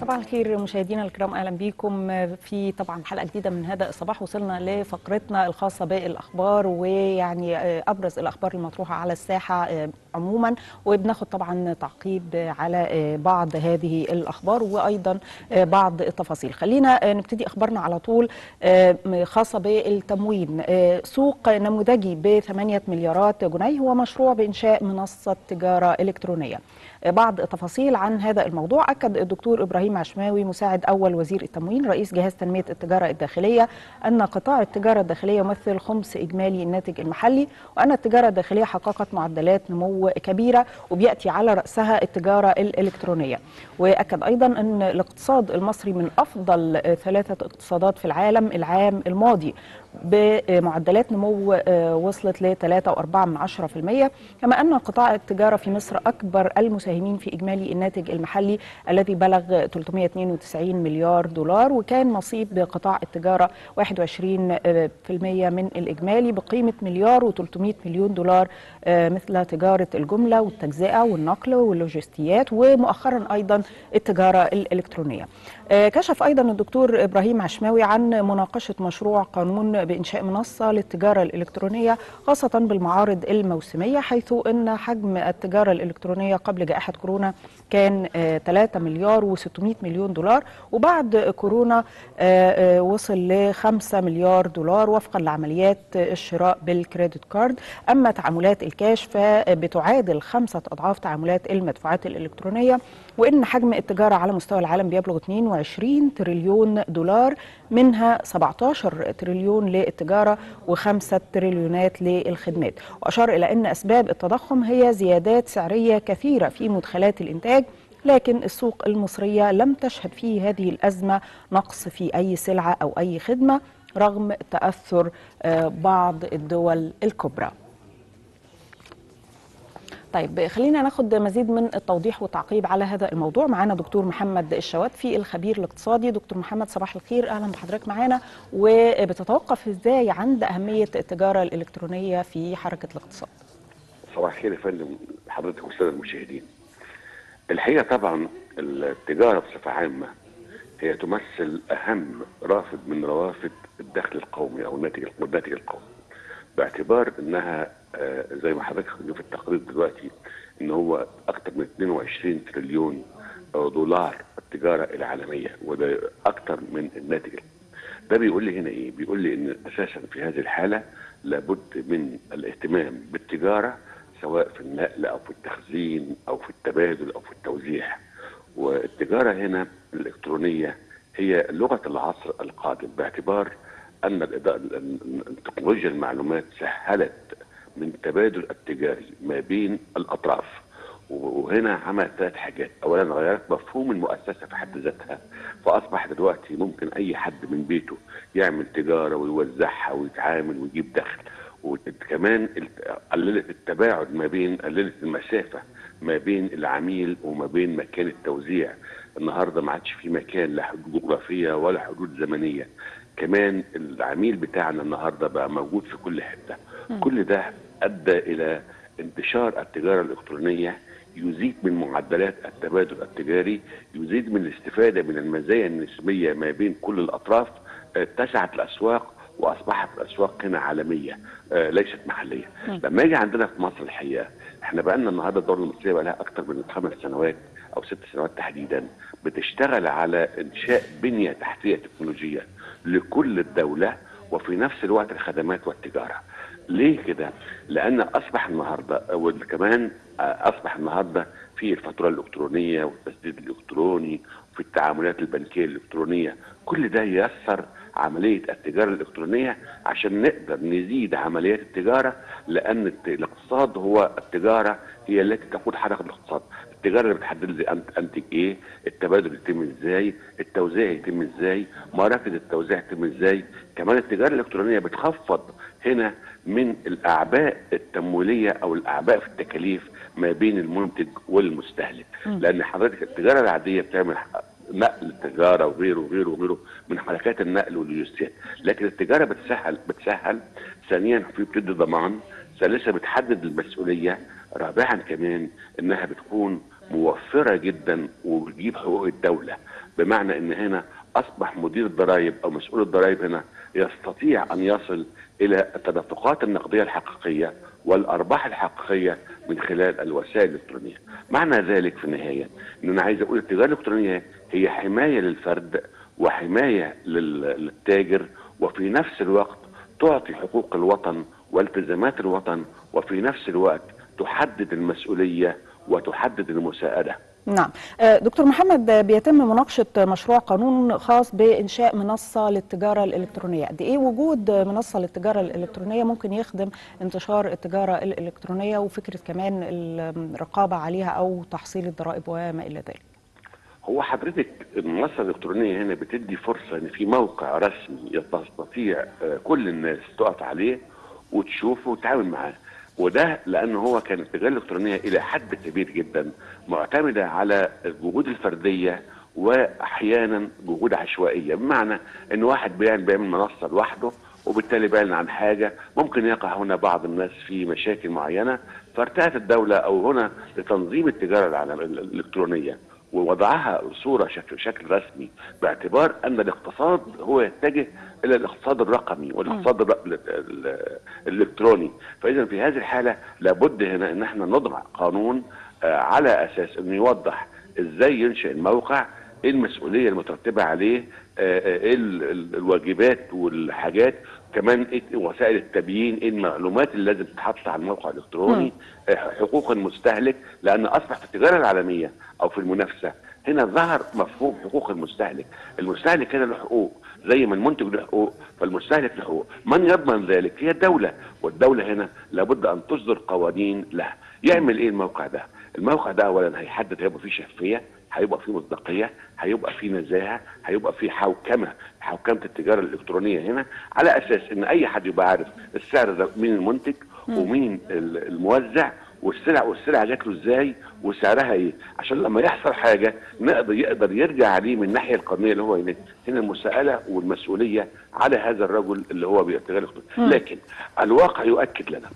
صباح الخير مشاهدينا الكرام اهلا بكم في طبعا حلقه جديده من هذا الصباح وصلنا لفقرتنا الخاصه بالاخبار ويعني ابرز الاخبار المطروحه على الساحه عموما وبناخد طبعا تعقيب على بعض هذه الاخبار وايضا بعض التفاصيل خلينا نبتدي اخبارنا على طول خاصه بالتموين سوق نموذجي ب 8 مليارات جنيه هو مشروع بانشاء منصه تجاره الكترونيه بعض التفاصيل عن هذا الموضوع أكد الدكتور إبراهيم عشماوي مساعد أول وزير التموين رئيس جهاز تنمية التجارة الداخلية أن قطاع التجارة الداخلية يمثل خمس إجمالي الناتج المحلي وأن التجارة الداخلية حققت معدلات نمو كبيرة وبيأتي على رأسها التجارة الإلكترونية وأكد أيضا أن الاقتصاد المصري من أفضل ثلاثة اقتصادات في العالم العام الماضي بمعدلات نمو وصلت ل 3.4% كما أن قطاع التجارة في مصر أكبر المساهمين في إجمالي الناتج المحلي الذي بلغ 392 مليار دولار وكان نصيب قطاع التجارة 21% من الإجمالي بقيمة مليار و300 مليون دولار مثل تجارة الجملة والتجزئة والنقل واللوجستيات ومؤخرا أيضا التجارة الإلكترونية كشف أيضا الدكتور إبراهيم عشماوي عن مناقشة مشروع قانون بإنشاء منصة للتجارة الإلكترونية خاصة بالمعارض الموسمية حيث أن حجم التجارة الإلكترونية قبل جائحة كورونا كان 3 مليار و600 مليون دولار وبعد كورونا وصل ل 5 مليار دولار وفقا لعمليات الشراء بالكريدت كارد أما تعاملات الكاش فبتعادل خمسة أضعاف تعاملات المدفوعات الإلكترونية وإن حجم التجارة على مستوى العالم بيبلغ 22 تريليون دولار منها 17 تريليون للتجارة وخمسة تريليونات للخدمات وأشار إلى أن أسباب التضخم هي زيادات سعرية كثيرة في مدخلات الإنتاج لكن السوق المصرية لم تشهد في هذه الأزمة نقص في أي سلعة أو أي خدمة رغم تأثر بعض الدول الكبرى طيب خلينا ناخد مزيد من التوضيح والتعقيب على هذا الموضوع معانا دكتور محمد الشواتفي الخبير الاقتصادي دكتور محمد صباح الخير اهلا بحضرتك معانا وبتتوقف ازاي عند اهميه التجاره الالكترونيه في حركه الاقتصاد صباح الخير يا فندم حضرتك والساده المشاهدين الحقيقه طبعا التجاره بصفه عامه هي تمثل اهم رافد من روافد الدخل القومي او الناتج الناتج القومي باعتبار انها زي ما حضرتك في التقرير دلوقتي ان هو اكثر من 22 تريليون دولار التجاره العالميه وده اكثر من الناتج ده بيقول لي هنا ايه؟ بيقول لي ان اساسا في هذه الحاله لابد من الاهتمام بالتجاره سواء في النقل او في التخزين او في التبادل او في التوزيع والتجاره هنا الالكترونيه هي لغه العصر القادم باعتبار ان تكنولوجيا المعلومات سهلت من التبادل التجاري ما بين الاطراف وهنا عملت ثلاث حاجات اولا غيرت مفهوم المؤسسه في حد ذاتها فاصبح دلوقتي ممكن اي حد من بيته يعمل تجاره ويوزعها ويتعامل ويجيب دخل وكمان قللت التباعد ما بين قللت المسافه ما بين العميل وما بين مكان التوزيع النهارده ما عادش في مكان لا حدود جغرافيه ولا حدود زمنيه كمان العميل بتاعنا النهارده بقى موجود في كل حته م. كل ده ادى الى انتشار التجاره الالكترونيه يزيد من معدلات التبادل التجاري يزيد من الاستفاده من المزايا النسبيه ما بين كل الاطراف اتسعت الاسواق واصبحت الاسواق هنا عالميه آه ليست محليه م. لما يجي عندنا في مصر الحقيقه احنا بقى لنا النهارده الدوله المصريه بقى لها اكثر من خمس سنوات او ست سنوات تحديدا بتشتغل على انشاء بنيه تحتيه تكنولوجيه لكل الدوله وفي نفس الوقت الخدمات والتجاره. ليه كده؟ لان اصبح النهارده وكمان اصبح النهارده في الفاتوره الالكترونيه والتسديد الالكتروني وفي التعاملات البنكيه الالكترونيه، كل ده ييسر عمليه التجاره الالكترونيه عشان نقدر نزيد عمليات التجاره لان الاقتصاد هو التجاره هي التي تقود حركه الاقتصاد، التجاره اللي بتحدد لي انتج ايه، التبادل يتم ازاي، التوزيع يتم ازاي، مراكز التوزيع يتم ازاي، كمان التجاره الالكترونيه بتخفض هنا من الاعباء التمويليه او الاعباء في التكاليف ما بين المنتج والمستهلك، م. لان حضرتك التجاره العاديه بتعمل نقل التجاره وغيره وغيره وغيره من حركات النقل واللوجستيات، لكن التجاره بتسهل بتسهل ثانيا في بتدي ضمان، ثالثا بتحدد المسؤوليه، رابعا كمان انها بتكون موفره جدا وبتجيب حقوق الدوله بمعنى ان هنا اصبح مدير الضرائب او مسؤول الضرائب هنا يستطيع ان يصل الى التدفقات النقديه الحقيقيه والارباح الحقيقيه من خلال الوسائل الالكترونيه. معنى ذلك في النهايه ان انا عايز اقول التجاره الالكترونيه هي حمايه للفرد وحمايه لل- للتاجر وفي نفس الوقت تعطي حقوق الوطن والتزامات الوطن وفي نفس الوقت تحدد المسؤوليه وتحدد المساءله. نعم آه، دكتور محمد آه، بيتم مناقشة مشروع قانون خاص بإنشاء منصة للتجارة الإلكترونية قد إيه وجود آه، منصة للتجارة الإلكترونية ممكن يخدم انتشار التجارة الإلكترونية وفكرة كمان الرقابة عليها أو تحصيل الضرائب وما إلى ذلك هو حضرتك المنصه الالكترونيه هنا بتدي فرصه ان في موقع رسمي تستطيع آه، كل الناس تقف عليه وتشوفه وتتعامل معاه وده لان هو كان التجاره الالكترونيه الى حد كبير جدا معتمده على الجهود الفرديه واحيانا جهود عشوائيه بمعنى ان واحد بيعمل بيعمل منصه لوحده وبالتالي بيعلن عن حاجه ممكن يقع هنا بعض الناس في مشاكل معينه فارتأت الدوله او هنا لتنظيم التجاره العالم- الالكترونيه ووضعها صورة شكل, شكل رسمي باعتبار أن الاقتصاد هو يتجه إلى الاقتصاد الرقمي والاقتصاد الر- ال- ال- الإلكتروني فإذا في هذه الحالة لابد هنا أن احنا نضع قانون آه، على أساس أنه يوضح إزاي ينشئ الموقع ايه المسؤوليه المترتبه عليه آه، آه، ايه ال- ال- الواجبات والحاجات كمان ايه وسائل التبيين ايه المعلومات اللي لازم تتحط على الموقع الالكتروني آه، حقوق المستهلك لان اصبح في التجاره العالميه او في المنافسه هنا ظهر مفهوم حقوق المستهلك المستهلك هنا له حقوق زي ما المنتج له حقوق فالمستهلك له حقوق من يضمن ذلك هي الدوله والدوله هنا لابد ان تصدر قوانين لها يعمل ايه الموقع ده الموقع ده اولا هيحدد هيبقى فيه شفافيه هيبقى فيه مصداقيه هيبقى فيه نزاهه هيبقى فيه حوكمه حوكمه التجاره الالكترونيه هنا على اساس ان اي حد يبقى عارف السعر ده مين المنتج ومين ال- الموزع والسلع والسلع جات له ازاي وسعرها ايه عشان لما يحصل حاجه نقدر يقدر يرجع عليه من الناحيه القانونيه اللي هو هنا هنا المساءله والمسؤوليه على هذا الرجل اللي هو بيتجار الالكتروني لكن الواقع يؤكد لنا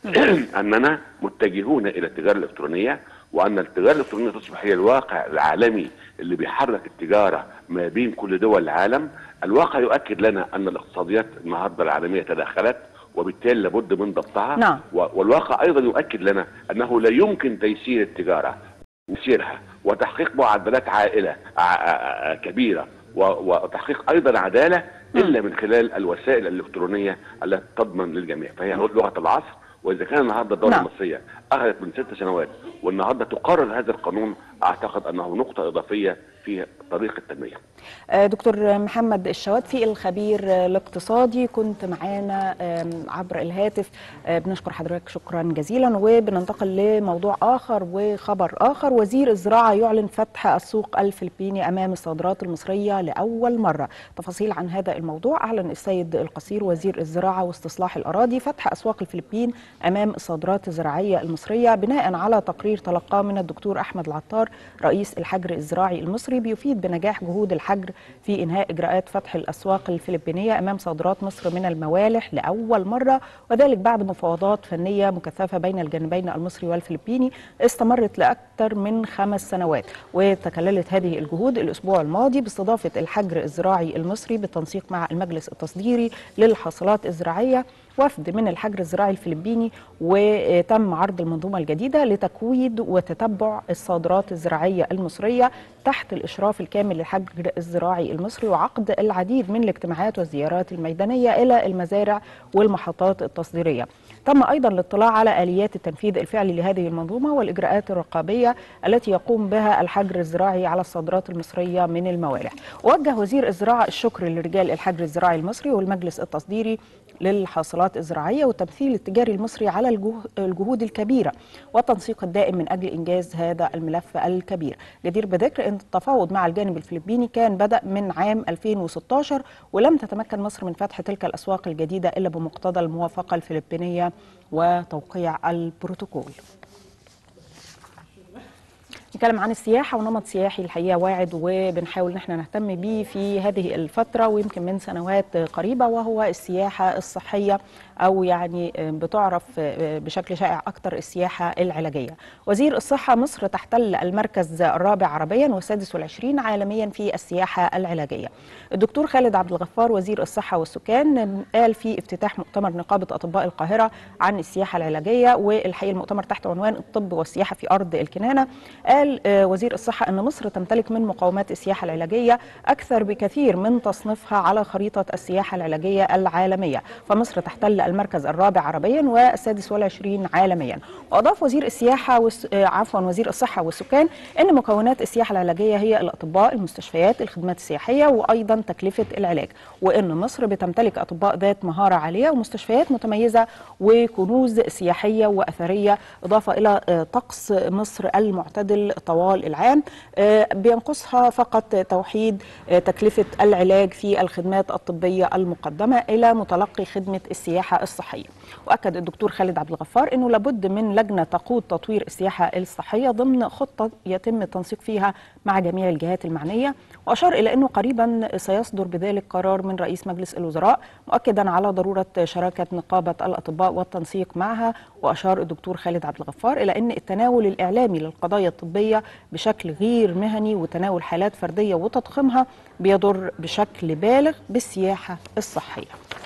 اننا متجهون الى التجاره الالكترونيه وان التجاره الالكترونيه تصبح هي الواقع العالمي اللي بيحرك التجاره ما بين كل دول العالم الواقع يؤكد لنا ان الاقتصاديات النهارده العالميه تدخلت وبالتالي لابد من ضبطها نعم. و- والواقع ايضا يؤكد لنا انه لا يمكن تيسير التجاره وتسييرها وتحقيق معدلات عائله ع- ع- ع- كبيره و- وتحقيق ايضا عداله الا من خلال الوسائل الالكترونيه التي تضمن للجميع فهي لغه العصر واذا كان النهارده الدوله نعم. المصريه اخذت من ست سنوات والنهارده تقرر هذا القانون اعتقد انه نقطه اضافيه في طريق التنميه. آه، دكتور محمد الشواتفي الخبير آه، الاقتصادي كنت معانا آم، عبر الهاتف آه، بنشكر حضرتك شكرا جزيلا وبننتقل لموضوع آخر وخبر آخر وزير الزراعة يعلن فتح السوق الفلبيني أمام الصادرات المصرية لأول مرة تفاصيل عن هذا الموضوع أعلن السيد القصير وزير الزراعة واستصلاح الأراضي فتح أسواق الفلبين أمام الصادرات الزراعية المصرية بناء على تقرير تلقاه من الدكتور أحمد العطار رئيس الحجر الزراعي المصري بيفيد بنجاح جهود الحجر في إنهاء إجراءات فتح الأسواق الفلبينية أمام صادرات مصر من الموالح لأول مرة وذلك بعد مفاوضات فنية مكثفة بين الجانبين المصري والفلبيني استمرت لأكثر من خمس سنوات وتكللت هذه الجهود الأسبوع الماضي باستضافة الحجر الزراعي المصري بالتنسيق مع المجلس التصديري للحاصلات الزراعية وفد من الحجر الزراعي الفلبيني وتم عرض المنظومة الجديدة لتكويد وتتبع الصادرات الزراعية المصرية تحت الإشراف الكامل للحجر الزراعي المصري وعقد العديد من الاجتماعات والزيارات الميدانية إلى المزارع والمحطات التصديرية تم أيضا الاطلاع على آليات التنفيذ الفعلي لهذه المنظومة والإجراءات الرقابية التي يقوم بها الحجر الزراعي على الصادرات المصرية من الموالح وجه وزير الزراعة الشكر لرجال الحجر الزراعي المصري والمجلس التصديري للحاصلات الزراعية والتمثيل التجاري المصري على الجه- الجهود الكبيرة والتنسيق الدائم من أجل إنجاز هذا الملف الكبير جدير بذكر أن التفاوض مع الجانب الفلبيني كان بدأ من عام 2016 ولم تتمكن مصر من فتح تلك الأسواق الجديدة إلا بمقتضى الموافقة الفلبينية وتوقيع البروتوكول نتكلم عن السياحه ونمط سياحي الحقيقه واعد وبنحاول ان احنا نهتم بيه في هذه الفتره ويمكن من سنوات قريبه وهو السياحه الصحيه او يعني بتعرف بشكل شائع اكثر السياحه العلاجيه. وزير الصحه مصر تحتل المركز الرابع عربيا والسادس والعشرين عالميا في السياحه العلاجيه. الدكتور خالد عبد الغفار وزير الصحه والسكان قال في افتتاح مؤتمر نقابه اطباء القاهره عن السياحه العلاجيه والحقيقه المؤتمر تحت عنوان الطب والسياحه في ارض الكنانه. قال وزير الصحه ان مصر تمتلك من مقومات السياحه العلاجيه اكثر بكثير من تصنيفها على خريطه السياحه العلاجيه العالميه، فمصر تحتل المركز الرابع عربيا والسادس والعشرين عالميا وأضاف وزير السياحة وس... عفوا وزير الصحة والسكان أن مكونات السياحة العلاجية هي الأطباء المستشفيات الخدمات السياحية وأيضا تكلفة العلاج وأن مصر بتمتلك أطباء ذات مهارة عالية ومستشفيات متميزة وكنوز سياحية وأثرية إضافة إلى طقس مصر المعتدل طوال العام بينقصها فقط توحيد تكلفة العلاج في الخدمات الطبية المقدمة إلى متلقي خدمة السياحة الصحية وأكد الدكتور خالد عبد الغفار أنه لابد من لجنة تقود تطوير السياحة الصحية ضمن خطة يتم التنسيق فيها مع جميع الجهات المعنية وأشار إلى أنه قريبا سيصدر بذلك قرار من رئيس مجلس الوزراء مؤكدا على ضرورة شراكة نقابة الأطباء والتنسيق معها وأشار الدكتور خالد عبد الغفار إلى أن التناول الإعلامي للقضايا الطبية بشكل غير مهني وتناول حالات فردية وتضخيمها بيضر بشكل بالغ بالسياحة الصحية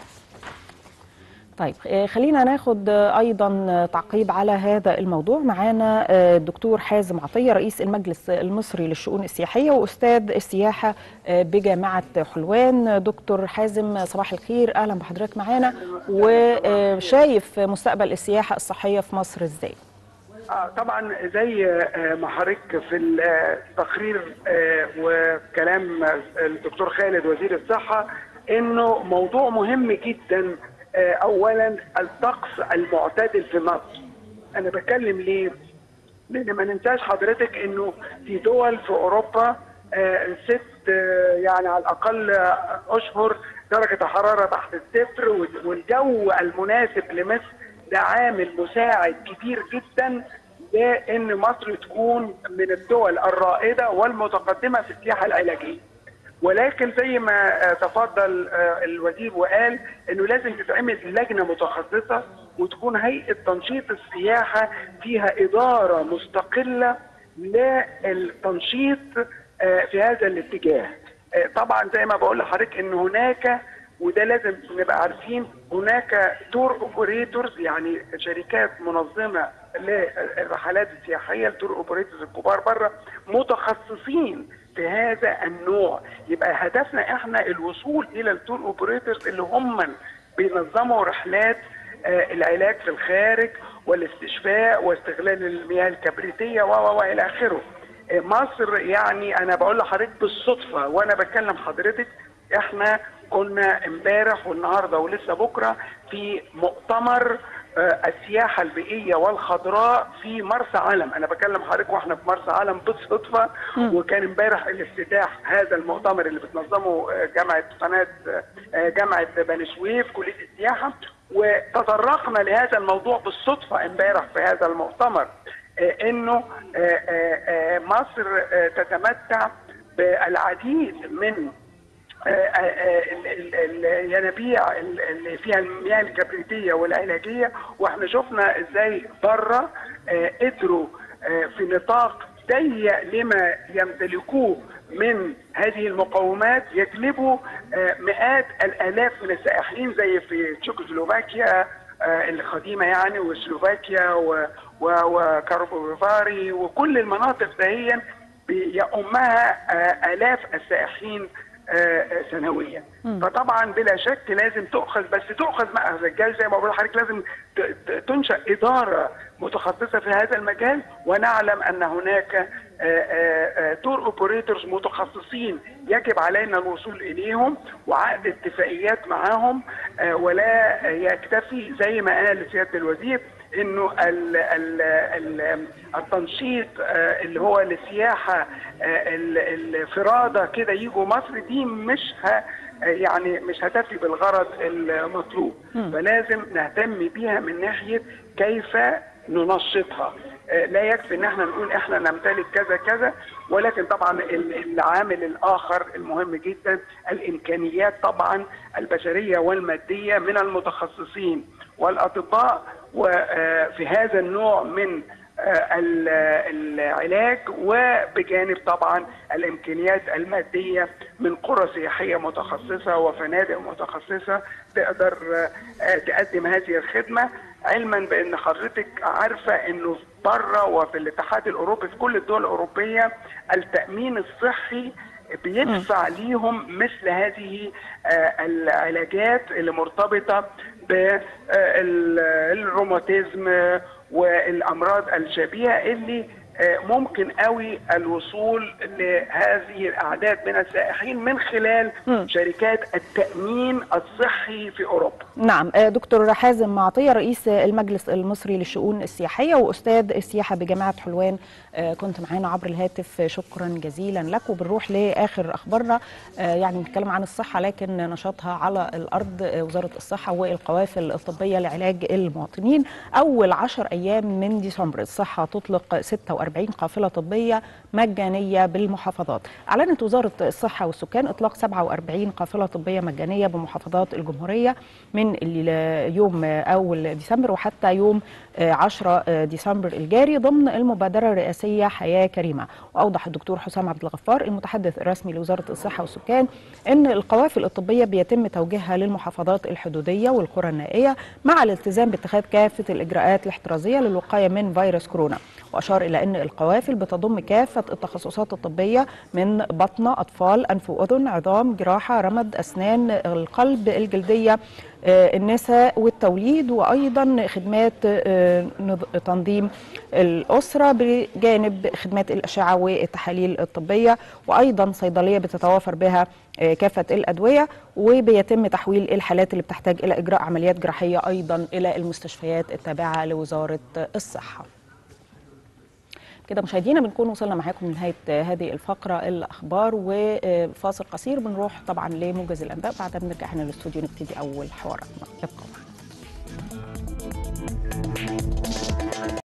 طيب خلينا ناخد ايضا تعقيب على هذا الموضوع معانا الدكتور حازم عطيه رئيس المجلس المصري للشؤون السياحيه واستاذ السياحه بجامعه حلوان دكتور حازم صباح الخير اهلا بحضرتك معانا وشايف مستقبل السياحه الصحيه في مصر ازاي آه طبعا زي ما حضرتك في التقرير وكلام الدكتور خالد وزير الصحه انه موضوع مهم جدا اولا الطقس المعتدل في مصر انا بتكلم ليه لان ما ننساش حضرتك انه في دول في اوروبا ست يعني على الاقل اشهر درجه الحراره تحت الصفر والجو المناسب لمصر ده عامل مساعد كبير جدا لان مصر تكون من الدول الرائده والمتقدمه في السياحه العلاجيه ولكن زي ما تفضل الوزير وقال انه لازم تتعمل لجنه متخصصه وتكون هيئه تنشيط السياحه فيها اداره مستقله للتنشيط في هذا الاتجاه. طبعا زي ما بقول لحضرتك ان هناك وده لازم نبقى عارفين هناك تور اوبريتورز يعني شركات منظمه للرحلات السياحيه التور اوبريتورز الكبار بره متخصصين في هذا النوع يبقى هدفنا احنا الوصول الى التور اوبريتورز اللي هم بينظموا رحلات آه العلاج في الخارج والاستشفاء واستغلال المياه الكبريتيه و الى اخره. آه مصر يعني انا بقول لحضرتك بالصدفه وانا بكلم حضرتك احنا كنا امبارح والنهارده ولسه بكره في مؤتمر السياحة البيئية والخضراء في مرسى علم أنا بكلم حضرتك وإحنا في مرسى علم بالصدفة وكان امبارح الافتتاح هذا المؤتمر اللي بتنظمه جامعة قناة جامعة بني سويف كلية السياحة وتطرقنا لهذا الموضوع بالصدفة امبارح في هذا المؤتمر إنه مصر تتمتع بالعديد من الينابيع اللي فيها المياه الكبريتيه والعلاجيه واحنا شفنا ازاي بره قدروا في نطاق ضيق لما يمتلكوه من هذه المقومات يجلبوا مئات الالاف من السائحين زي في تشيكوسلوفاكيا القديمه يعني وسلوفاكيا وكاربوفاري وكل المناطق دهيا يؤمها الاف السائحين سنويا فطبعا بلا شك لازم تؤخذ بس تؤخذ مع الرجال زي ما بقول لحضرتك لازم تنشا اداره متخصصه في هذا المجال ونعلم ان هناك تور اوبريتورز متخصصين يجب علينا الوصول اليهم وعقد اتفاقيات معهم ولا يكتفي زي ما قال سياده الوزير انه ال ال ال التنشيط اللي هو للسياحه الفراده كده يجوا مصر دي مش ه يعني مش هتفي بالغرض المطلوب فلازم نهتم بيها من ناحيه كيف ننشطها آه، لا يكفي ان احنا نقول احنا نمتلك كذا كذا ولكن طبعا ال- العامل الاخر المهم جدا الامكانيات طبعا البشريه والماديه من المتخصصين والاطباء وفي هذا النوع من آه، ال- العلاج وبجانب طبعا الامكانيات الماديه من قرى سياحيه متخصصه وفنادق متخصصه تقدر آه، تقدم هذه الخدمه علما بان حضرتك عارفه انه بره وفي الاتحاد الاوروبي في كل الدول الاوروبيه التامين الصحي بيدفع ليهم مثل هذه آه، العلاجات اللي مرتبطه بالروماتيزم والامراض الشبيهه اللي آه، ممكن قوي الوصول لهذه الاعداد من السائحين من خلال مم. شركات التامين الصحي في اوروبا نعم آه، دكتور حازم معطية رئيس المجلس المصري للشؤون السياحية وأستاذ السياحة بجامعة حلوان آه، كنت معانا عبر الهاتف شكرا جزيلا لك وبنروح لآخر أخبارنا آه، يعني بنتكلم عن الصحة لكن نشاطها على الأرض آه، وزارة الصحة والقوافل الطبية لعلاج المواطنين أول عشر أيام من ديسمبر الصحة تطلق 46 قافلة طبية مجانية بالمحافظات أعلنت وزارة الصحة والسكان إطلاق 47 قافلة طبية مجانية بمحافظات الجمهورية من ال- يوم أول ديسمبر وحتى يوم آه، 10 ديسمبر الجاري ضمن المبادرة الرئاسية حياة كريمة وأوضح الدكتور حسام عبد الغفار المتحدث الرسمي لوزارة الصحة والسكان أن القوافل الطبية بيتم توجيهها للمحافظات الحدودية والقرى النائية مع الالتزام باتخاذ كافة الإجراءات الاحترازية للوقاية من فيروس كورونا وأشار إلى أن القوافل بتضم كافة التخصصات الطبية من بطنة أطفال أنف وأذن عظام جراحة رمد أسنان القلب الجلدية آه، النساء والتوليد وأيضا خدمات آه، نظ- تنظيم الأسرة بجانب خدمات الأشعة والتحاليل الطبية وأيضا صيدلية بتتوافر بها آه، كافة الأدوية وبيتم تحويل الحالات اللي بتحتاج إلى إجراء عمليات جراحية أيضا إلى المستشفيات التابعة لوزارة الصحة كده مشاهدينا بنكون وصلنا معاكم لنهايه هذه الفقره الاخبار وفاصل قصير بنروح طبعا لموجز الانباء بعدها بنرجع هنا للاستوديو نبتدي اول حواراتنا ابقوا معنا